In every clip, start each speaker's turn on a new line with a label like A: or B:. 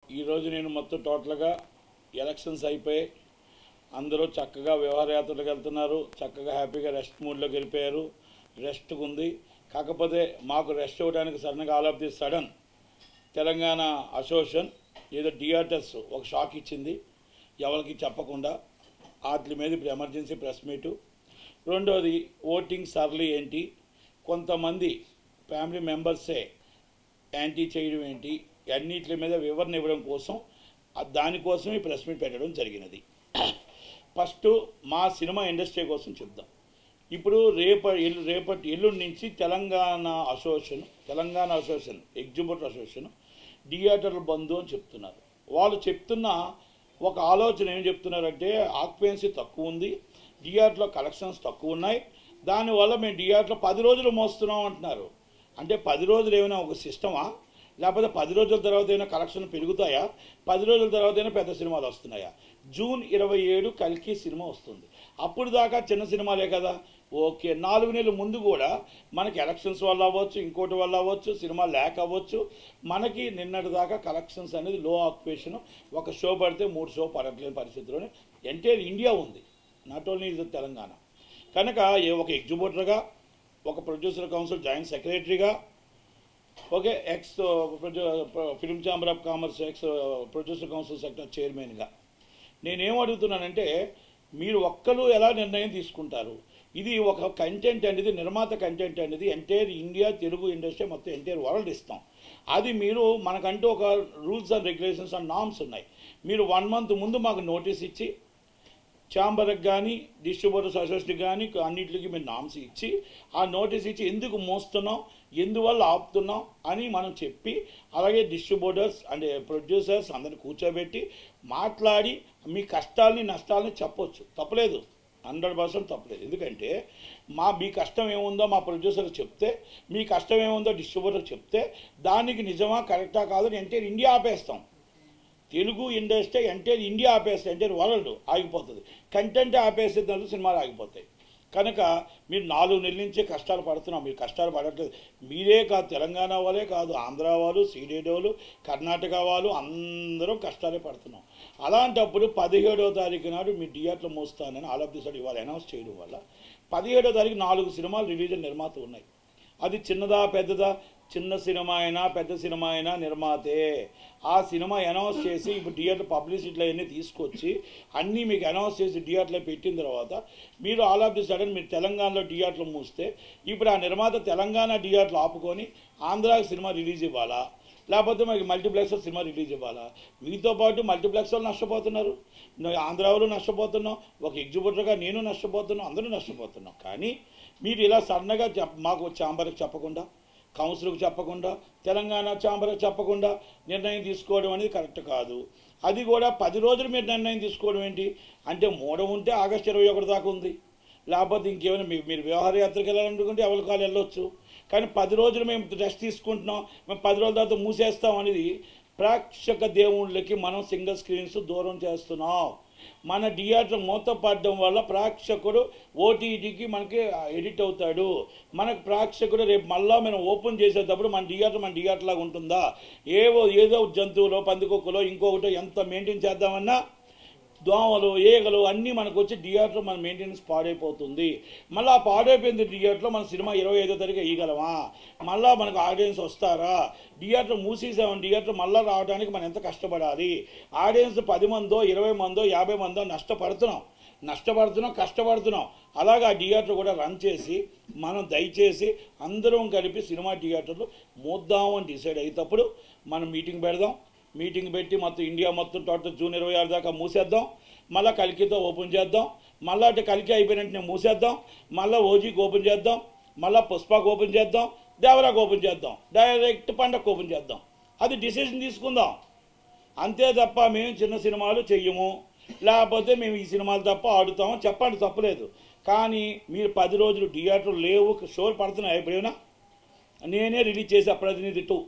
A: ఈరోజు నేను మొత్తం టోటల్గా ఎలక్షన్స్ అయిపోయి అందరూ చక్కగా వ్యవహారయాత్రలకు వెళ్తున్నారు చక్కగా హ్యాపీగా రెస్ట్ మూడ్లోకి వెళ్ళిపోయారు రెస్ట్ ఉంది కాకపోతే మాకు రెస్ట్ ఇవ్వడానికి సడన్గా all of the sudden Telangana association ఏదో డిఆర్ఎస్ ఒక షాక్ ఇచ్చింది ఎవరికి చెప్పకుండా వాటి మీద ఇప్పుడు ఎమర్జెన్సీ ప్రెస్ మీటు రెండోది ఓటింగ్ సర్లీ ఏంటి కొంతమంది ఫ్యామిలీ మెంబర్సే యాంటీ చేయడం ఏంటి అన్నిటి మీద వివరణ ఇవ్వడం కోసం ఆ దానికోసం ఈ ప్రెస్ మీట్ పెట్టడం జరిగినది ఫస్ట్ మా సినిమా ఇండస్ట్రీ కోసం చెప్దాం ఇప్పుడు రేప ఎల్లు రేపటి ఎల్లుండి నుంచి Telangana association Telangana association exhibitor association థియేటర్ల బంధు అని చెప్తున్నారు వాళ్ళు చెప్తున్న ఒక ఆలోచన ఏం చెప్తున్నారంటే ఆక్యుపెన్సీ తక్కువ ఉంది థియేటర్లో కలెక్షన్స్ తక్కువ ఉన్నాయి దానివల్ల మేము థియేటర్లో పది రోజులు మోస్తున్నాం అంటున్నారు అంటే పది రోజులు ఏమైనా ఒక సిస్టమా లేకపోతే పది రోజుల తర్వాత ఏమైనా కలెక్షన్ పెరుగుతాయా పది రోజుల తర్వాత అయినా పెద్ద సినిమాలు వస్తున్నాయా జూన్ ఇరవై ఏడు కల్కి సినిమా వస్తుంది అప్పుడు దాకా చిన్న సినిమాలే కదా ఓకే నాలుగు నెలల ముందు కూడా మనకి ఎలక్షన్స్ వల్ల అవ్వచ్చు ఇంకోటి వల్ల అవ్వచ్చు సినిమా ల్యాక్ అవ్వచ్చు మనకి నిన్నటి దాకా కలెక్షన్స్ అనేది లో ఆక్యుపేషన్ ఒక షో పడితే మూడు షో పడట్లేని పరిస్థితిలోనే ఎంటైర్ ఇండియా ఉంది నాట్ ఓన్లీ ఇది తెలంగాణ కనుక ఏ ఒక ఎగ్జిబిటర్గా ఒక ప్రొడ్యూసర్ కౌన్సిల్ జాయింట్ సెక్రటరీగా okay ex film chamber of commerce ex producer council sector చైర్మన్గా నేనేం అడుగుతున్నానంటే మీరు ఒక్కరు ఎలా నిర్ణయం తీసుకుంటారు ఇది ఒక కంటెంట్ అనేది నిర్మాత కంటెంట్ అనేది ఎంటైర్ ఇండియా తెలుగు ఇండస్ట్రీ మొత్తం ఎంటైర్ వరల్డ్ ఇస్తాం అది మీరు మనకంటూ ఒక rules and regulations and norms ఉన్నాయి మీరు వన్ మంత్ ముందు మాకు నోటీస్ ఇచ్చి ఛాంబర్కి కానీ డిస్ట్రిబ్యూటర్స్ అసోసియేషన్ కానీ అన్నింటికి మీరు నామ్స్ ఇచ్చి ఆ నోటీస్ ఇచ్చి ఎందుకు మోస్తున్నాం ఎందువల్ల ఆపుతున్నాం అని మనం చెప్పి అలాగే డిస్ట్రిబ్యూటర్స్ అండ్ ప్రొడ్యూసర్స్ అందరిని కూర్చోబెట్టి మాట్లాడి మీ కష్టాలని నష్టాలని చెప్పొచ్చు తప్పలేదు హండ్రెడ్ పర్సెంట్ తప్పలేదు ఎందుకంటే మా మీ కష్టం ఏముందో మా ప్రొడ్యూసర్కి చెప్తే మీ కష్టం ఏముందో డిస్ట్రిబ్యూటర్కి చెప్తే దానికి నిజమా కరెక్టా కాదని ఎంటైర్ ఇండియా ఆపేస్తాం తెలుగు ఇండస్ట్రీ ఎంటైర్ ఇండియా ఆపేస్తే ఎంటైర్ వరల్డ్ ఆగిపోతుంది కంటెంట్ ఆపేస్తే దాంట్లో సినిమాలు ఆగిపోతాయి కనుక మీరు నాలుగు నెలల నుంచే కష్టాలు పడుతున్నాం మీరు కష్టాలు పడట్లేదు మీరే కాదు తెలంగాణ వాళ్ళే కాదు ఆంధ్ర వాళ్ళు సీడెడ్ వాళ్ళు కర్ణాటక వాళ్ళు అందరం కష్టాలే పడుతున్నాం అలాంటప్పుడు పదిహేడవ తారీఖు నాడు మీ థియేటర్లో మోస్తానని ఆల్ ఆఫ్ ది సైడ్ ఇవాళ అనౌన్స్ చేయడం వల్ల పదిహేడో తారీఖు నాలుగు సినిమాలు రిలీజ్ నిర్మాత ఉన్నాయి అది చిన్నదా పెద్దదా చిన్న సినిమా అయినా పెద్ద సినిమా అయినా నిర్మాతే ఆ సినిమా అనౌన్స్ చేసి ఇప్పుడు థియేటర్ పబ్లిసిటీలు అవన్నీ తీసుకొచ్చి అన్నీ మీకు అనౌన్స్ చేసి థియేటర్లో పెట్టిన తర్వాత మీరు ఆల్ ఆఫ్ ది సడన్ మీరు తెలంగాణలో థియేటర్లు మూస్తే ఇప్పుడు ఆ నిర్మాత తెలంగాణ థియేటర్లు ఆపుకొని ఆంధ్రాకి సినిమా రిలీజ్ ఇవ్వాలా లేకపోతే మనకి మల్టీప్లెక్స్ సినిమా రిలీజ్ ఇవ్వాలా మీతో పాటు మల్టీప్లెక్స్ వాళ్ళు నష్టపోతున్నారు న- ఆంధ్ర వాళ్ళు నష్టపోతున్నాం ఒక ఎగ్జిబిటర్గా నేను నష్టపోతున్నాం అందరూ నష్టపోతున్నాం కానీ మీరు ఇలా సడన్గా చెప్ మాకు ఛాంబర్కి చెప్పకుండా కౌన్సిల్కి చెప్పకుండా తెలంగాణ ఛాంబర్కి చెప్పకుండా నిర్ణయం తీసుకోవడం అనేది కరెక్ట్ కాదు అది కూడా పది రోజులు మీరు నిర్ణయం తీసుకోవడం ఏంటి అంటే మూడ ఉంటే ఆగస్టు ఇరవై ఒకటి దాకా ఉంది లేకపోతే ఇంకేమైనా మీ- మీరు వ్యవహారయాత్రకు వెళ్ళాలనుకుంటే ఎవరి కాలు వెళ్ళొచ్చు కానీ పది రోజులు మేము రెస్ట్ తీసుకుంటున్నాం మేము పది రోజుల తర్వాత మూసేస్తాం అనేది ప్రేక్షక దేవుళ్ళకి మనం సింగిల్ స్క్రీన్స్ దూరం చేస్తున్నాం మన థియేటర్ మూత పడడం వల్ల ప్రేక్షకుడు ఓటీటీకి మనకి ఎడిట్ అవుతాడు మనకు ప్రేక్షకుడు రేపు మళ్ళా మనం ఓపెన్ చేసేటప్పుడు మన థియేటర్ మన థియేటర్ లాగా ఉంటుందా ఏవో ఏదో జంతువులో పందికొక్కులో ఇంకొకటో ఎంత మెయింటైన్ చేద్దామన్నా దోమలు ఈగలు అన్నీ మనకు వచ్చి థియేటర్ మన మెయింటెనెన్స్ పాడైపోతుంది మళ్ళీ ఆ పాడైపోయింది థియేటర్లో మన సినిమా ఇరవై ఐదో తారీఖు వేయగలమా మళ్ళీ మనకు ఆడియన్స్ వస్తారా థియేటర్ మూసేసామని థియేటర్ మళ్ళీ రావడానికి మనం ఎంత కష్టపడాలి ఆడియన్స్ పది మందో ఇరవై మందో యాభై మందో నష్టపడుతున్నాం నష్టపడుతున్నాం కష్టపడుతున్నాం అలాగా ఆ థియేటర్ కూడా రన్ చేసి మనం దయచేసి అందరం కలిపి సినిమా థియేటర్లు మూద్దామని డిసైడ్ అయ్యేటప్పుడు మనం మీటింగ్ పెడదాం మీటింగ్ పెట్టి మొత్తం ఇండియా మొత్తం టోటల్ జూన్ ఇరవై ఆరు దాకా మూసేద్దాం మళ్ళీ కలికితో ఓపెన్ చేద్దాం మళ్ళీ అటు కలికి అయిపోయినట్టునే మూసేద్దాం మళ్ళీ ఓజీకి ఓపెన్ చేద్దాం మళ్ళీ పుష్పకు ఓపెన్ చేద్దాం దేవరాకు ఓపెన్ చేద్దాం డైరెక్ట్ పండగకు ఓపెన్ చేద్దాం అది డిసిషన్ తీసుకుందాం అంతే తప్ప మేము చిన్న సినిమాలు చెయ్యము లేకపోతే మేము ఈ సినిమాలు తప్ప ఆడుతాము చెప్పండి తప్పలేదు కానీ మీరు పది రోజులు థియేటర్ లేవు షోలు పడుతున్నాయి ఎప్పుడైనా నేనే రిలీజ్ చేసా ప్రతినిధి టూ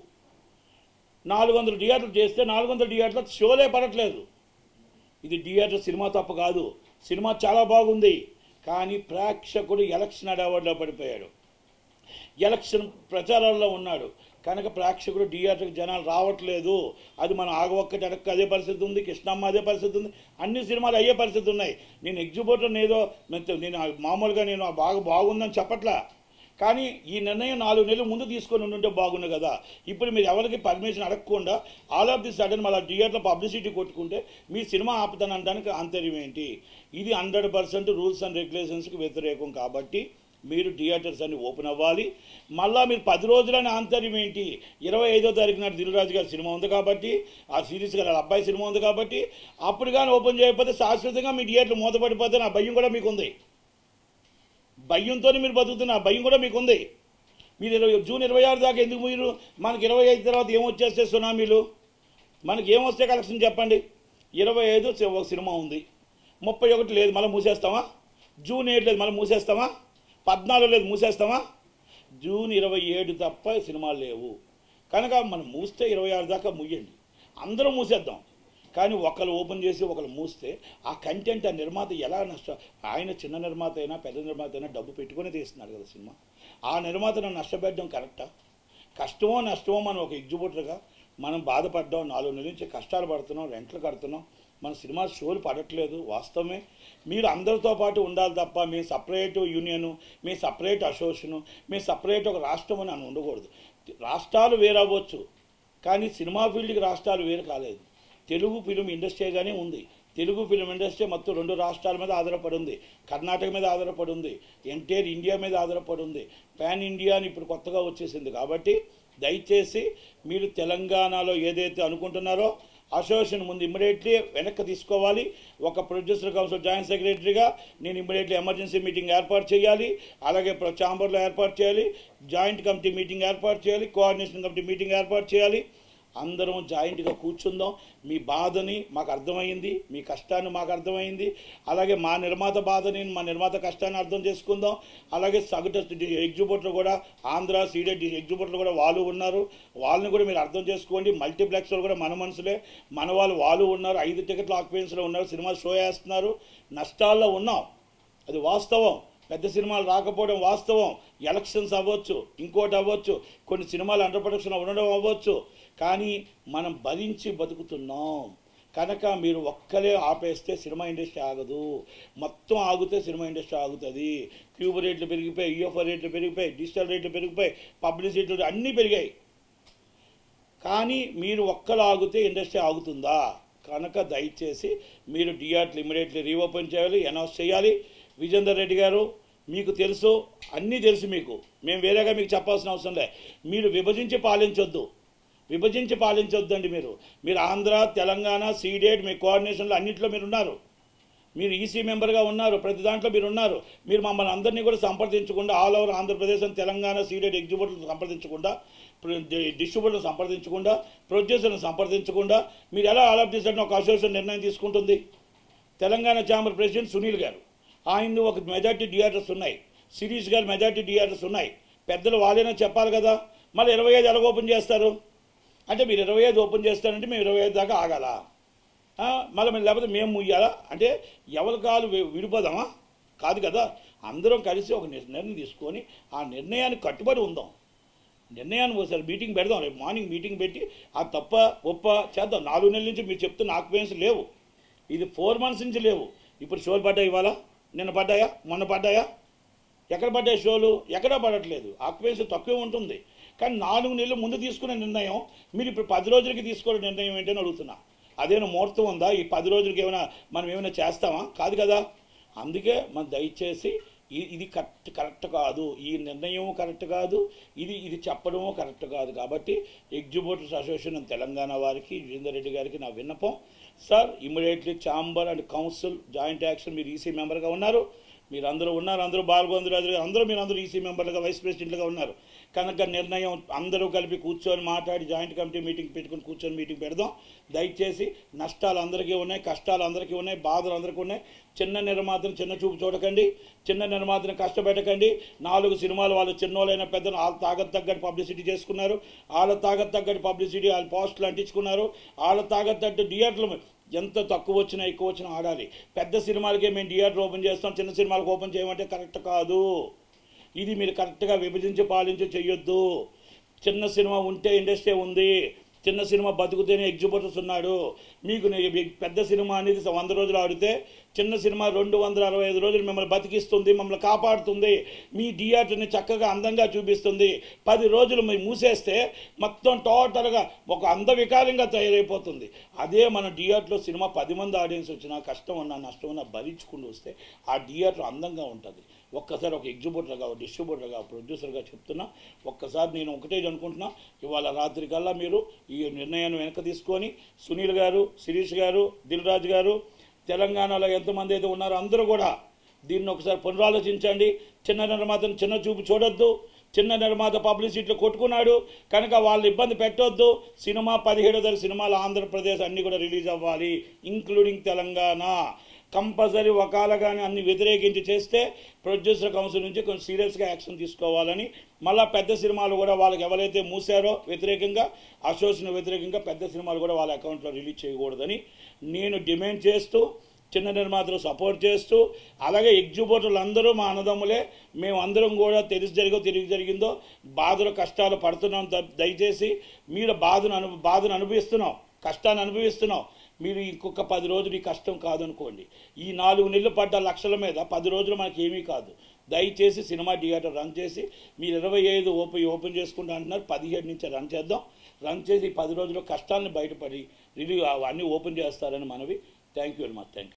A: నాలుగు వందల థియేటర్లు చేస్తే నాలుగు వందల థియేటర్లు షోలే పడట్లేదు ఇది థియేటర్ సినిమా తప్ప కాదు సినిమా చాలా బాగుంది కానీ ప్రేక్షకుడు ఎలక్షన్ అడావర్డ్లో పడిపోయాడు ఎలక్షన్ ప్రచారాల్లో ఉన్నాడు కనుక ప్రేక్షకుడు థియేటర్కి జనాలు రావట్లేదు అది మనం ఆగొక్కటి అడక్క అదే పరిస్థితి ఉంది కృష్ణమ్మ అదే పరిస్థితి ఉంది అన్ని సినిమాలు అయ్యే పరిస్థితి ఉన్నాయి నేను ఎగ్జిబిటర్ ఏదో నేను- నేను మామూలుగా నేను బాగా బాగుందని చెప్పట్లా కానీ ఈ నిర్ణయం నాలుగు నెలలు ముందు తీసుకొని ఉండుంటే బాగుండు కదా ఇప్పుడు మీరు ఎవరికి పర్మిషన్ అడగకుండా ఆల్ ఆఫ్ ది సడన్ మళ్ళీ థియేటర్ పబ్లిసిటీ కొట్టుకుంటే మీ సినిమా ఆపుతాను అనడానికి ఆంతర్యం ఏంటి ఇది హండ్రెడ్ పర్సెంట్ రూల్స్ అండ్ రెగ్యులేషన్స్కి వ్యతిరేకం కాబట్టి మీరు థియేటర్స్ అన్ని ఓపెన్ అవ్వాలి మళ్ళా మీరు పది రోజులని ఆంతర్యం ఏంటి ఇరవై ఐదో తారీఖు నాడు దిల్రాజు గారి సినిమా ఉంది కాబట్టి ఆ సిరీస్ గారి అబ్బాయి సినిమా ఉంది కాబట్టి అప్పుడు కానీ ఓపెన్ చేయకపోతే శాశ్వతంగా మీ థియేటర్ మూతపడిపోతే నా భయం కూడా మీకు ఉంది భయంతో మీరు బతుకుతున్న ఆ భయం కూడా మీకు ఉంది మీరు ఇరవై జూన్ ఇరవై ఆరు దాకా ఎందుకు మీరు మనకి ఇరవై ఐదు తర్వాత ఏమొచ్చేస్తే సునామీలు మనకి ఏమొస్తే కలెక్షన్ చెప్పండి ఇరవై ఐదు సి- ఒక సినిమా ఉంది ముప్పై ఒకటి లేదు మళ్ళీ మూసేస్తామా జూన్ ఏడు లేదు మళ్ళీ మూసేస్తామా పద్నాలుగు లేదు మూసేస్తామా జూన్ ఇరవై ఏడు తప్ప సినిమాలు లేవు కనుక మనం మూస్తే ఇరవై ఆరు దాకా ముయ్యండి అందరూ మూసేద్దాం కానీ ఒకరు ఓపెన్ చేసి ఒకరు మూస్తే ఆ కంటెంట్ ఆ నిర్మాత ఎలా నష్ట ఆయన చిన్న నిర్మాత అయినా పెద్ద నిర్మాత అయినా డబ్బు పెట్టుకొని తీస్తున్నాడు కదా సినిమా ఆ నిర్మాతను నష్టపెట్టడం కరెక్టా కష్టమో నష్టమో మనం ఒక ఎగ్జిబిటర్గా మనం బాధపడ్డాం నాలుగు నెలల నుంచి కష్టాలు పడుతున్నాం రెంట్లు కడుతున్నాం మన సినిమా షోలు పడట్లేదు వాస్తవమే మీరు అందరితో పాటు ఉండాలి తప్ప మీ సపరేట్ యూనియను మీ సపరేట్ అసోసియేషను మీ సపరేట్ ఒక రాష్ట్రం అని అని ఉండకూడదు రాష్ట్రాలు వేరవ్వచ్చు కానీ సినిమా ఫీల్డ్కి రాష్ట్రాలు వేరు కాలేదు తెలుగు ఫిలిం ఇండస్ట్రీగానే ఉంది తెలుగు ఫిలిం ఇండస్ట్రీ మొత్తం రెండు రాష్ట్రాల మీద ఆధారపడి ఉంది కర్ణాటక మీద ఆధారపడి ఉంది ఎంటైర్ ఇండియా మీద ఆధారపడి ఉంది పాన్ ఇండియా అని ఇప్పుడు కొత్తగా వచ్చేసింది కాబట్టి దయచేసి మీరు తెలంగాణలో ఏదైతే అనుకుంటున్నారో అసోసియేషన్ ముందు ఇమ్మీడియట్లీ వెనక్కి తీసుకోవాలి ఒక ప్రొడ్యూసర్ కౌన్సిల్ జాయింట్ సెక్రటరీగా నేను ఇమ్మీడియట్లీ ఎమర్జెన్సీ మీటింగ్ ఏర్పాటు చేయాలి అలాగే ప్ర- ఛాంబర్లో ఏర్పాటు చేయాలి జాయింట్ కమిటీ మీటింగ్ ఏర్పాటు చేయాలి కోఆర్డినేషన్ కమిటీ మీటింగ్ ఏర్పాటు చేయాలి అందరం జాయింట్గా కూర్చుందాం మీ బాధని మాకు అర్థమైంది మీ కష్టాన్ని మాకు అర్థమైంది అలాగే మా నిర్మాత బాధని మా నిర్మాత కష్టాన్ని అర్థం చేసుకుందాం అలాగే సగటు ఎగ్జిబిటర్ కూడా ఆంధ్ర సీడెడ్ ఎగ్జిబిటర్ కూడా వాళ్ళు ఉన్నారు వాళ్ళని కూడా మీరు అర్థం చేసుకోండి మల్టీప్లెక్స్లో కూడా మన మనుషులే మన వాళ్ళు వాళ్ళు ఉన్నారు ఐదు టికెట్లు ఆక్యుపెన్స్లో ఉన్నారు సినిమా షో వేస్తున్నారు నష్టాల్లో ఉన్నాం అది వాస్తవం పెద్ద సినిమాలు రాకపోవడం వాస్తవం ఎలక్షన్స్ అవ్వచ్చు ఇంకోటి అవ్వచ్చు కొన్ని సినిమాలు అండర్ ప్రొడక్షన్ ఉండడం అవ్వచ్చు కానీ మనం భరించి బతుకుతున్నాం కనుక మీరు ఒక్కలే ఆపేస్తే సినిమా ఇండస్ట్రీ ఆగదు మొత్తం ఆగితే సినిమా ఇండస్ట్రీ ఆగుతుంది క్యూబ్ రేట్లు పెరిగిపోయి యూఎఫ్ఓ రేట్లు పెరిగిపోయి డిజిటల్ రేట్లు పెరిగిపోయి పబ్లిసిటీ అన్నీ పెరిగాయి కానీ మీరు ఒక్కరు ఆగితే ఇండస్ట్రీ ఆగుతుందా కనుక దయచేసి మీరు డిఆర్ట్లు ఇమీడియట్లీ రీఓపెన్ చేయాలి అనౌన్స్ చేయాలి విజేందర్ రెడ్డి గారు మీకు తెలుసు అన్నీ తెలుసు మీకు మేము వేరేగా మీకు చెప్పాల్సిన అవసరం లే మీరు విభజించి పాలించొద్దు విభజించి పాలించొద్దండి మీరు మీరు ఆంధ్ర తెలంగాణ సీడెడ్ మీ కోఆర్డినేషన్లో అన్నింటిలో మీరు ఉన్నారు మీరు ఈసీ మెంబర్గా ఉన్నారు ప్రతి దాంట్లో మీరు ఉన్నారు మీరు మమ్మల్ని అందరినీ కూడా సంప్రదించకుండా all over Andhra Pradesh and Telangana Ceded ఎగ్జిబిటర్లు సంప్రదించకుండా డిస్ట్రిబ్యూటర్లు సంప్రదించకుండా ప్రొడ్యూసర్ని సంప్రదించకుండా మీరు ఎలా ఆల్ ఆఫ్ దిస్ ఒక అసోసియేషన్ నిర్ణయం తీసుకుంటుంది తెలంగాణ ఛాంబర్ ప్రెసిడెంట్ సునీల్ గారు ఆయన ఒక మెజార్టీ థియేటర్స్ ఉన్నాయి సిరీస్ గారు మెజార్టీ థియేటర్స్ ఉన్నాయి పెద్దలు వాళ్ళైనా చెప్పాలి కదా మళ్ళీ ఇరవై ఐదు ఎలా ఓపెన్ చేస్తారు అంటే మీరు ఇరవై ఐదు ఓపెన్ చేస్తారంటే మేము ఇరవై ఐదు దాకా ఆగాలా ఆ, మళ్ళీ మేము లేకపోతే మేము ముయ్యాలా అంటే ఎవరి కాలు వి- విడిపోదామా కాదు కదా అందరం కలిసి ఒక నిర్ణయం తీసుకొని ఆ నిర్ణయానికి కట్టుబడి ఉందాం నిర్ణయాన్ని ఒకసారి మీటింగ్ పెడదాం రేపు మార్నింగ్ మీటింగ్ పెట్టి ఆ తప్ప ఒప్ప చేద్దాం నాలుగు నెలల నుంచి మీరు చెప్తున్న ఆక్యుపెన్స్ లేవు ఇది ఫోర్ మంత్స్ నుంచి లేవు ఇప్పుడు షోలు పడ్డాయి ఇవాళ నిన్న పడ్డాయా మొన్న పడ్డాయా ఎక్కడ పడ్డాయి షోలు ఎక్కడా పడట్లేదు ఆక్యుపెన్సీ తక్కువ ఉంటుంది కానీ నాలుగు నెలలు ముందు తీసుకునే నిర్ణయం మీరు ఇప్పుడు పది రోజులకి తీసుకునే నిర్ణయం ఏంటని అడుగుతున్నా అదేనా ముహూర్తం ఉందా ఈ పది రోజులకి ఏమైనా మనం ఏమైనా చేస్తామా కాదు కదా అందుకే మనం దయచేసి ఇ- ఇది కరెక్ట్ కరెక్ట్ కాదు ఈ నిర్ణయం కరెక్ట్ కాదు ఇది ఇది చెప్పడము కరెక్ట్ కాదు కాబట్టి ఎగ్జిబిటర్స్ అసోసియేషన్ ఆఫ్ తెలంగాణ వారికి జితేందర్ రెడ్డి గారికి నా విన్నపం sir immediately chamber and council joint action మీరు ఈసీ మెంబర్గా ఉన్నారు మీరు అందరూ ఉన్నారు అందరూ బాలగోంద్రాజు గారు అందరూ మీరు అందరూ ఈసీ మెంబర్లుగా వైస్ ప్రెసిడెంట్లుగా ఉన్నారు కనుక నిర్ణయం అందరూ కలిపి కూర్చొని మాట్లాడి జాయింట్ కమిటీ మీటింగ్ పెట్టుకొని కూర్చొని మీటింగ్ పెడదాం దయచేసి నష్టాలు అందరికీ ఉన్నాయి కష్టాలు అందరికీ ఉన్నాయి బాధలు అందరికీ ఉన్నాయి చిన్న నిర్మాతను చిన్న చూపు చూడకండి చిన్న నిర్మాతను కష్టపెట్టకండి నాలుగు సినిమాలు వాళ్ళు చిన్నోళ్ళైన పెద్దలు వాళ్ళ తాగత్ తగ్గట్టు పబ్లిసిటీ చేసుకున్నారు వాళ్ళ తాగత్ తగ్గట్టు పబ్లిసిటీ వాళ్ళ పోస్టులు అంటించుకున్నారు వాళ్ళ తాగత్ తగ్గట్టు థియేటర్లు ఎంత తక్కువ వచ్చినా ఎక్కువ వచ్చినా ఆడాలి పెద్ద సినిమాలకే మేము థియేటర్ ఓపెన్ చేస్తాం చిన్న సినిమాలకు ఓపెన్ చేయమంటే కరెక్ట్ కాదు ఇది మీరు కరెక్ట్గా విభజించి పాలించి చెయ్యొద్దు చిన్న సినిమా ఉంటే ఇండస్ట్రీ ఉంది చిన్న సినిమా బతుకుతేనే ఎగ్జిబిటర్స్ ఉన్నాడు మీకు నే- మీ పెద్ద సినిమా అనేది వంద రోజులు ఆడితే చిన్న సినిమా రెండు వందల అరవై ఐదు రోజులు మిమ్మల్ని బతికిస్తుంది మమ్మల్ని కాపాడుతుంది మీ థియేటర్ని చక్కగా అందంగా చూపిస్తుంది పది రోజులు మీరు మూసేస్తే మొత్తం టోటల్గా ఒక అందవికారంగా తయారైపోతుంది అదే మన థియేటర్లో సినిమా పది మంది ఆడియన్స్ వచ్చినా కష్టం ఉన్నా నష్టం ఉన్నా భరించుకుంటూ వస్తే ఆ థియేటర్ అందంగా ఉంటుంది ఒక్కసారి ఒక ఎగ్జిబిటర్గా ఒక డిస్ట్రిబ్యూటర్గా ప్రొడ్యూసర్గా చెప్తున్నా ఒక్కసారి నేను ఒకటే అనుకుంటున్నా ఇవాళ రాత్రి కల్లా మీరు ఈ నిర్ణయాన్ని వెనక తీసుకొని సునీల్ గారు శిరీష్ గారు దిల్ రాజు గారు తెలంగాణలో ఎంతమంది అయితే ఉన్నారో అందరూ కూడా దీన్ని ఒకసారి పునరాలోచించండి చిన్న నిర్మాతను చిన్న చూపు చూడొద్దు చిన్న నిర్మాత పబ్లిసిటీలో కొట్టుకున్నాడు కనుక వాళ్ళు ఇబ్బంది పెట్టొద్దు సినిమా పదిహేడో తారీఖు సినిమాలు ఆంధ్రప్రదేశ్ అన్నీ కూడా రిలీజ్ అవ్వాలి ఇంక్లూడింగ్ తెలంగాణ కంపల్సరీ ఒకాలగానే అన్ని వ్యతిరేకించి చేస్తే ప్రొడ్యూసర్ కౌన్సిల్ నుంచి కొంచెం సీరియస్గా యాక్షన్ తీసుకోవాలని మళ్ళా పెద్ద సినిమాలు కూడా వాళ్ళకి ఎవరైతే మూసారో వ్యతిరేకంగా అసోసియేషన్ వ్యతిరేకంగా పెద్ద సినిమాలు కూడా వాళ్ళ అకౌంట్లో రిలీజ్ చేయకూడదని నేను డిమాండ్ చేస్తూ చిన్న నిర్మాతలు సపోర్ట్ చేస్తూ అలాగే ఎగ్జిబిటర్లు అందరూ మా అన్నదమ్ములే మేము అందరం కూడా తెలిసి జరిగో తిరిగి జరిగిందో బాధలు కష్టాలు పడుతున్నాం ద- దయచేసి మీరు బాధను అను బాధను అనుభవిస్తున్నాం కష్టాన్ని అనుభవిస్తున్నాం మీరు ఇంకొక పది రోజులు ఈ కష్టం కాదనుకోండి ఈ నాలుగు నెలలు పడ్డ లక్షల మీద పది రోజులు మనకి ఏమీ కాదు దయచేసి సినిమా థియేటర్ రన్ చేసి మీరు ఇరవై ఐదు ఓపెన్ ఓపెన్ చేసుకుంటా అంటున్నారు పదిహేడు నుంచి రన్ చేద్దాం రన్ చేసి ఈ పది రోజులు కష్టాలను బయటపడి రిలీవ్ అన్నీ ఓపెన్ చేస్తారని మనవి thank you very much thank you